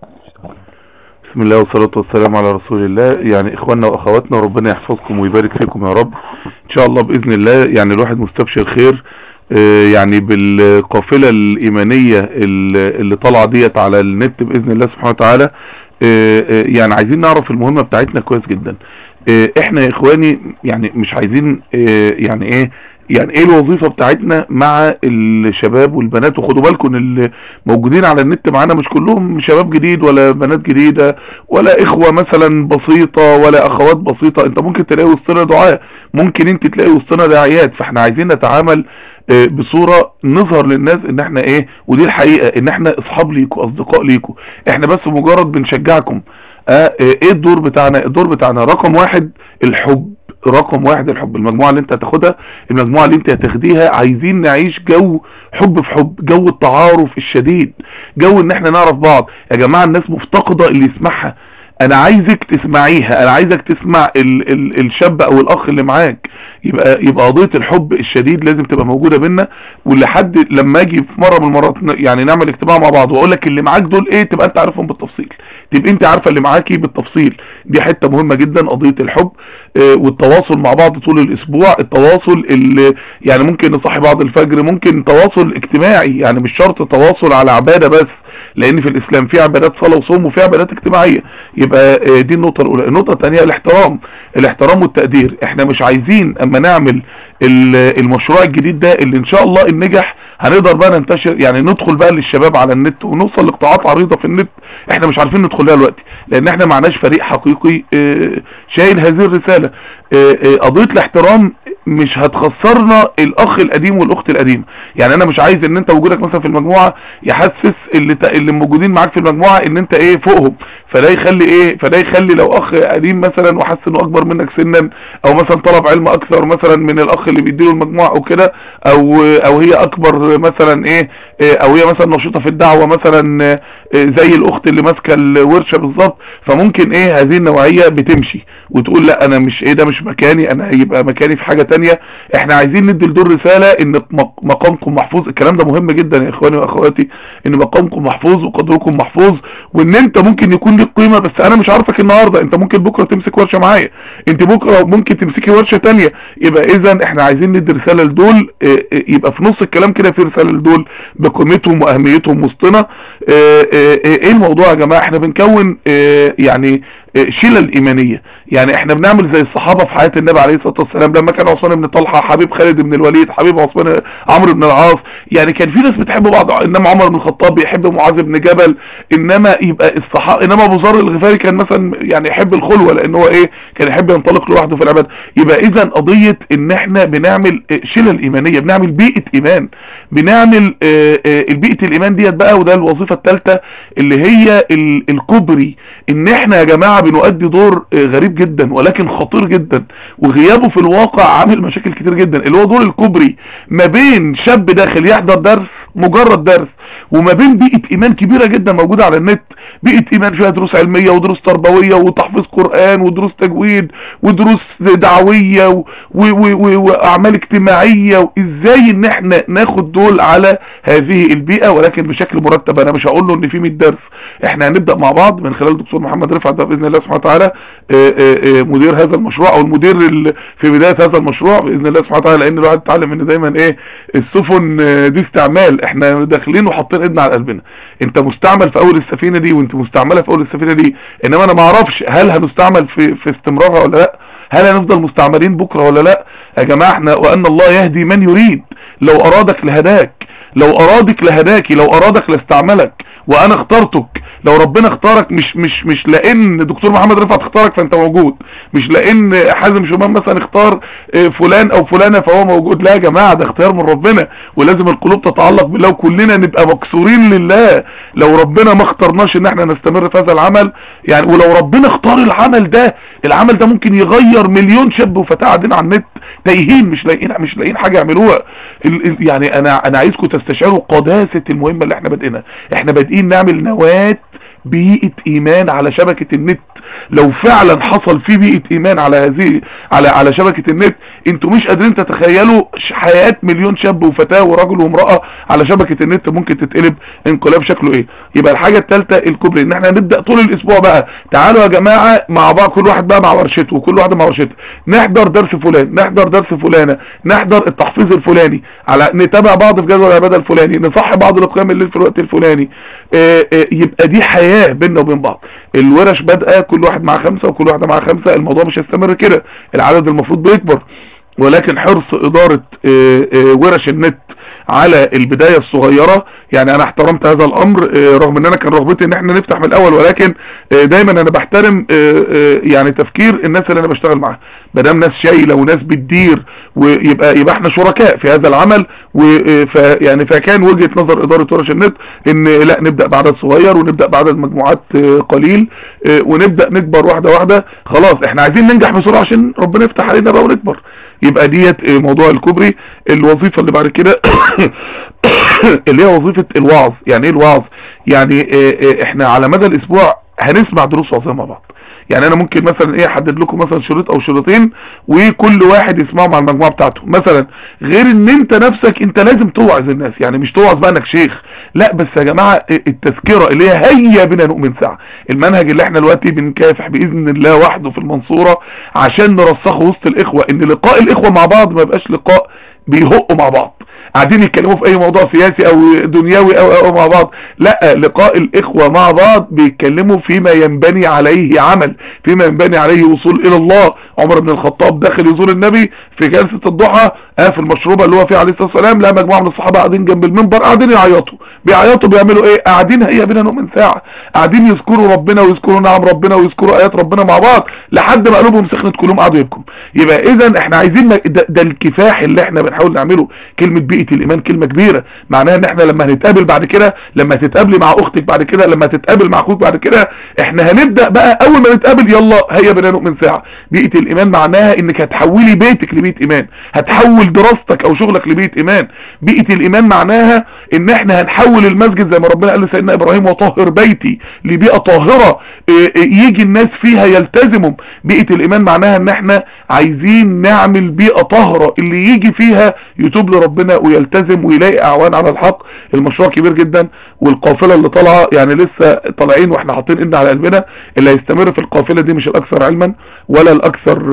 بسم الله والصلاة والسلام على رسول الله يعني اخواننا واخواتنا ربنا يحفظكم ويبارك فيكم يا رب ان شاء الله باذن الله يعني الواحد مستبشر خير آه، يعني بالقافلة الايمانية اللي اللي طالعة ديت على النت باذن الله سبحانه وتعالى آه، آه، يعني عايزين نعرف المهمة بتاعتنا كويس جدا آه، احنا يا اخواني يعني مش عايزين آه، يعني ايه يعني ايه الوظيفة بتاعتنا مع الشباب والبنات وخدوا بالكم اللي موجودين على النت معانا مش كلهم شباب جديد ولا بنات جديدة ولا اخوة مثلا بسيطة ولا اخوات بسيطة انت ممكن تلاقي وسطنا دعاء ممكن انت تلاقي وسطنا داعيات فاحنا عايزين نتعامل آه، بصورة نظهر للناس ان احنا ايه ودي الحقيقة ان احنا اصحاب ليكوا اصدقاء ليكوا احنا بس مجرد بنشجعكم آه، آه، ايه الدور بتاعنا الدور بتاعنا رقم واحد الحب رقم واحد الحب المجموعة اللي انت هتاخدها المجموعة اللي انت هتاخديها عايزين نعيش جو حب في حب جو التعارف الشديد جو ان احنا نعرف بعض يا جماعة الناس مفتقدة اللي يسمعها انا عايزك تسمعيها انا عايزك تسمع ال ال الشاب او الاخ اللي معاك يبقى يبقى قضيه الحب الشديد لازم تبقى موجوده بينا ولحد لما اجي في مره من المرات ن- يعني نعمل اجتماع مع بعض واقول لك اللي معاك دول ايه تبقى انت عارفهم بالتفصيل تبقى انت عارفه اللي معاكي بالتفصيل دي حته مهمه جدا قضيه الحب آه، والتواصل مع بعض طول الاسبوع التواصل اللي يعني ممكن نصحي بعض الفجر ممكن تواصل اجتماعي يعني مش شرط تواصل على عباده بس لان في الاسلام في عبادات صلاه وصوم وفي عبادات اجتماعيه يبقى آه، دي النقطه الاولى النقطه الثانيه الاحترام الاحترام والتقدير احنا مش عايزين اما نعمل ال- المشروع الجديد ده اللي ان شاء الله ان نجح هنقدر بقى ننتشر يعني ندخل بقى للشباب على النت ونوصل لقطاعات عريضه في النت احنا مش عارفين ندخل لها دلوقتي لان احنا معناش فريق حقيقي آه، شايل هذه الرساله آه، آه، قضيه الاحترام مش هتخسرنا الاخ القديم والاخت القديمه يعني انا مش عايز ان انت وجودك مثلا في المجموعه يحسس اللي ت... اللي موجودين معاك في المجموعه ان انت ايه فوقهم فده يخلي ايه فده يخلي لو اخ قديم مثلا وحس انه اكبر منك سنا او مثلا طلب علم اكثر مثلا من الاخ اللي بيديله المجموعه او كده او او هي اكبر مثلا ايه إيه، او هي مثلا نشيطه في الدعوه مثلا آه، آه، زي الاخت اللي ماسكه الورشه بالظبط فممكن ايه هذه النوعيه بتمشي وتقول لا انا مش ايه ده مش مكاني انا هيبقى مكاني في حاجه تانية احنا عايزين ندي لدول رساله ان مق- مقامكم محفوظ الكلام ده مهم جدا يا اخواني واخواتي ان مقامكم محفوظ وقدركم محفوظ وان انت ممكن يكون لك قيمه بس انا مش عارفك النهارده انت ممكن بكره تمسك ورشه معايا انت بكره ممكن تمسكي ورشه تانية يبقى اذا احنا عايزين ندي رساله لدول اه، اه، يبقى في نص الكلام كده في رساله لدول بقيمتهم واهميتهم وسطنا اه، اه، اه، ايه الموضوع يا جماعه احنا بنكون اه، يعني اه، شلل ايمانيه يعني احنا بنعمل زي الصحابه في حياه النبي عليه الصلاه والسلام لما كان عثمان بن طلحه حبيب خالد بن الوليد حبيب عثمان عمرو بن العاص يعني كان في ناس بتحب بعض انما عمر بن الخطاب بيحب معاذ بن جبل انما يبقى الصحابه انما ابو ذر الغفاري كان مثلا يعني يحب الخلوه لان هو ايه كان يحب ينطلق لوحده في العباده يبقى اذا قضيه ان احنا بنعمل اه، شلل ايمانيه بنعمل بيئه ايمان بنعمل اه، اه، البيئه الايمان ديت بقى وده الوظيفه الثالثه اللي هي ال- الكبري ان احنا يا جماعه بنؤدي دور اه، غريب جدا ولكن خطير جدا وغيابه في الواقع عامل مشاكل كتير جدا اللي هو دور الكبري ما بين شاب داخل يحضر درس مجرد درس وما بين بيئة ايمان كبيرة جدا موجودة على النت بيئة ايمان فيها دروس علمية ودروس تربوية وتحفيظ قرآن ودروس تجويد ودروس دعوية و- و- و- و- واعمال اجتماعية ازاي ان احنا ناخد دول على هذه البيئة ولكن بشكل مرتب انا مش هقول له ان في 100 درس احنا هنبدأ مع بعض من خلال دكتور محمد رفعت ده باذن الله سبحانه وتعالى آه، آه، آه، مدير هذا المشروع او المدير ال- في بداية هذا المشروع باذن الله سبحانه وتعالى لان الواحد اتعلم ان دايما ايه السفن آه، دي استعمال احنا داخلين وحاطين ايدنا على قلبنا انت مستعمل في اول السفينة دي وانت مستعملة في اول السفينة دي انما انا ما اعرفش هل هنستعمل في في استمرارها ولا لا هل هنفضل مستعملين بكرة ولا لا يا جماعة احنا وان الله يهدي من يريد لو ارادك لهداك لو ارادك لهداك لو ارادك لاستعملك وانا اخترتك لو ربنا اختارك مش مش مش لان دكتور محمد رفعت اختارك فانت موجود مش لان حازم شومان مثلا اختار اه، فلان او فلانه فهو موجود لا يا جماعه ده اختيار من ربنا ولازم القلوب تتعلق بالله وكلنا نبقى مكسورين لله لو ربنا ما اخترناش ان احنا نستمر في هذا العمل يعني ولو ربنا اختار العمل ده العمل ده ممكن يغير مليون شاب وفتاه قاعدين على النت تايهين مش لاقيين مش لاقيين حاجه يعملوها ال- ال- يعني انا انا عايزكم تستشعروا قداسه المهمه اللي احنا بادئينها احنا بادئين نعمل نواه بيئه ايمان على شبكه النت لو فعلا حصل في بيئه ايمان على هذه على على شبكه النت انتوا مش قادرين تتخيلوا حياة مليون شاب وفتاة ورجل وامرأة على شبكة النت ممكن تتقلب انقلاب شكله ايه يبقى الحاجة الثالثة الكوبري ان احنا نبدأ طول الاسبوع بقى تعالوا يا جماعة مع بعض كل واحد بقى مع ورشته وكل واحد مع ورشته نحضر درس فلان نحضر درس فلانة نحضر التحفيظ الفلاني على نتابع بعض في جدول العبادة الفلاني نصحي بعض القيام الليل في الوقت الفلاني اه اه يبقى دي حياة بيننا وبين بعض الورش بادئه كل واحد مع خمسة وكل واحدة مع خمسة الموضوع مش هيستمر كده العدد المفروض بيكبر ولكن حرص ادارة اه ورش النت على البداية الصغيرة يعني انا احترمت هذا الامر رغم ان انا كان رغبتي ان احنا نفتح من الاول ولكن دايما انا بحترم يعني تفكير الناس اللي انا بشتغل معاها مادام ناس شايله وناس بتدير ويبقى يبقى احنا شركاء في هذا العمل وف يعني فكان وجهه نظر اداره ورش النت ان لا نبدا بعدد صغير ونبدا بعدد مجموعات قليل ونبدا نكبر واحده واحده خلاص احنا عايزين ننجح بسرعه عشان ربنا يفتح علينا بقى ونكبر يبقى ديت موضوع الكوبري الوظيفه اللي بعد كده اللي هي وظيفه الوعظ يعني ايه الوعظ يعني احنا على مدى الاسبوع هنسمع دروس وعظيه مع بعض يعني انا ممكن مثلا ايه احدد لكم مثلا شريط او شريطين وكل واحد يسمعه مع المجموعه بتاعته مثلا غير ان انت نفسك انت لازم توعظ الناس يعني مش توعظ بقى انك شيخ لا بس يا جماعه التذكره اللي هي هيا بنا نؤمن ساعه المنهج اللي احنا دلوقتي بنكافح باذن الله وحده في المنصوره عشان نرسخه وسط الاخوه ان لقاء الاخوه مع بعض ما يبقاش لقاء بيهقوا مع بعض قاعدين يتكلموا في اي موضوع سياسي او دنيوي او او مع بعض لا لقاء الاخوة مع بعض بيتكلموا فيما ينبني عليه عمل فيما ينبني عليه وصول الى الله عمر بن الخطاب داخل يزور النبي في جلسة الضحى آه في المشروبة اللي هو فيه عليه الصلاة والسلام لا مجموعة من الصحابة قاعدين جنب المنبر قاعدين يعيطوا بيعيطوا بيعملوا ايه قاعدين هيا بنا نؤمن ساعة قاعدين يذكروا ربنا ويذكروا نعم ربنا ويذكروا ايات ربنا مع بعض لحد ما قلوبهم سخنت كلهم قعدوا يبكوا يبقى اذا احنا عايزين ده, ده الكفاح اللي احنا بنحاول نعمله كلمة بيئة الايمان كلمة كبيرة معناها ان احنا لما هنتقابل بعد كده لما تتقابلي مع اختك بعد كده لما تتقابل مع اخوك بعد كده احنا هنبدأ بقى اول ما نتقابل يلا هيا بنا نؤمن ساعة بيئة الايمان معناها انك هتحولي بيتك لبيئة ايمان هتحول دراستك او شغلك لبيئة ايمان بيئة الايمان معناها ان احنا هنحول المسجد زي ما ربنا قال لسيدنا ابراهيم وطهر بيتي لبيئة طاهرة يجي الناس فيها يلتزموا بيئة الايمان معناها ان احنا عايزين نعمل بيئة طاهرة اللي يجي فيها يتوب لربنا ويلتزم ويلاقي اعوان على الحق المشروع كبير جدا والقافلة اللي طالعة يعني لسه طالعين واحنا حاطين ايدنا على قلبنا اللي هيستمر في القافلة دي مش الاكثر علما ولا الاكثر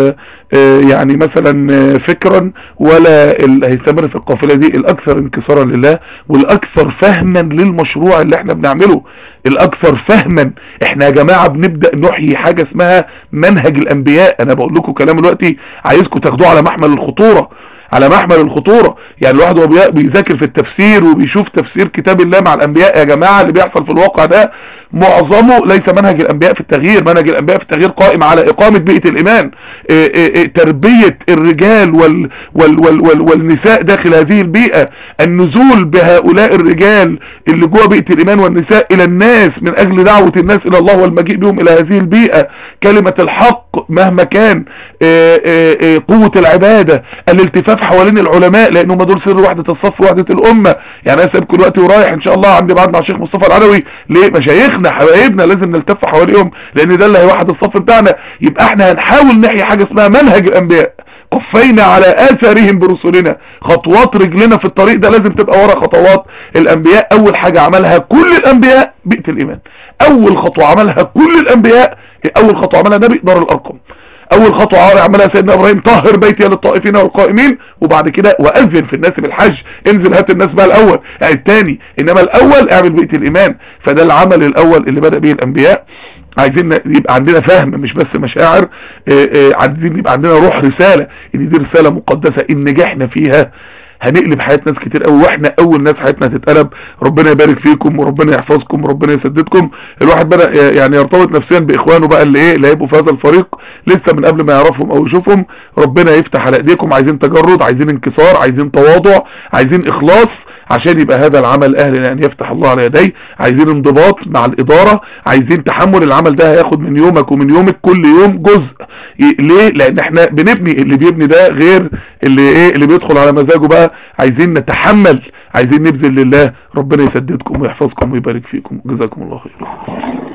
يعني مثلا فكرا ولا اللي هيستمر في القافلة دي الاكثر انكسارا لله والاكثر فهما للمشروع اللي احنا بنعمله الاكثر فهما احنا يا جماعة بنبدأ نحيي حاجة اسمها منهج الانبياء انا بقول لكم كلام دلوقتي عايزكم تاخدوه على محمل الخطورة على محمل الخطورة يعني الواحد وهو بيذاكر في التفسير وبيشوف تفسير كتاب الله مع الانبياء يا جماعة اللي بيحصل في الواقع ده معظمه ليس منهج الانبياء في التغيير منهج الانبياء في التغيير قائم على اقامة بيئة الايمان إيه إيه تربية الرجال وال وال وال وال والنساء داخل هذه البيئة النزول بهؤلاء الرجال اللي جوه بيئة الايمان والنساء الى الناس من اجل دعوة الناس الى الله والمجيء بهم الى هذه البيئة كلمة الحق مهما كان إيه قوة العبادة الالتفاف حوالين العلماء لانه ما دول سر وحدة الصف وحدة الامة يعني انا سايب كل وقت ورايح ان شاء الله عندي بعد مع الشيخ مصطفى العلوي ليه مشايخنا حبايبنا لازم نلتف حواليهم لان ده اللي هيوحد الصف بتاعنا يبقى احنا هنحاول نحيي حاجة اسمها منهج الانبياء قفينا على اثارهم برسلنا خطوات رجلنا في الطريق ده لازم تبقى ورا خطوات الانبياء اول حاجة عملها كل الانبياء بيئة الايمان اول خطوة عملها كل الانبياء اول خطوة عملها نبي دار الارقم اول خطوة عملها سيدنا ابراهيم طهر بيتي للطائفين والقائمين وبعد كده واذن في الناس بالحج انزل هات الناس بقى الاول يعني الثاني انما الاول اعمل بيئة الايمان فده العمل الاول اللي بدأ به الانبياء عايزين يبقى عندنا فهم مش بس مشاعر عايزين يبقى عندنا روح رسالة ان دي رسالة مقدسة ان نجحنا فيها هنقلب حياة ناس كتير قوي واحنا اول ناس حياتنا تتقلب ربنا يبارك فيكم وربنا يحفظكم وربنا يسددكم الواحد بدأ يعني يرتبط نفسيا باخوانه بقى اللي ايه اللي هيبقوا في هذا الفريق لسه من قبل ما يعرفهم او يشوفهم ربنا يفتح على ايديكم عايزين تجرد عايزين انكسار عايزين تواضع عايزين اخلاص عشان يبقى هذا العمل اهل ان يفتح الله على يديه عايزين انضباط مع الادارة عايزين تحمل العمل ده هياخد من يومك ومن يومك كل يوم جزء ليه لان احنا بنبني اللي بيبني ده غير اللي ايه اللي بيدخل على مزاجه بقى عايزين نتحمل عايزين نبذل لله ربنا يسددكم ويحفظكم ويبارك فيكم جزاكم الله خير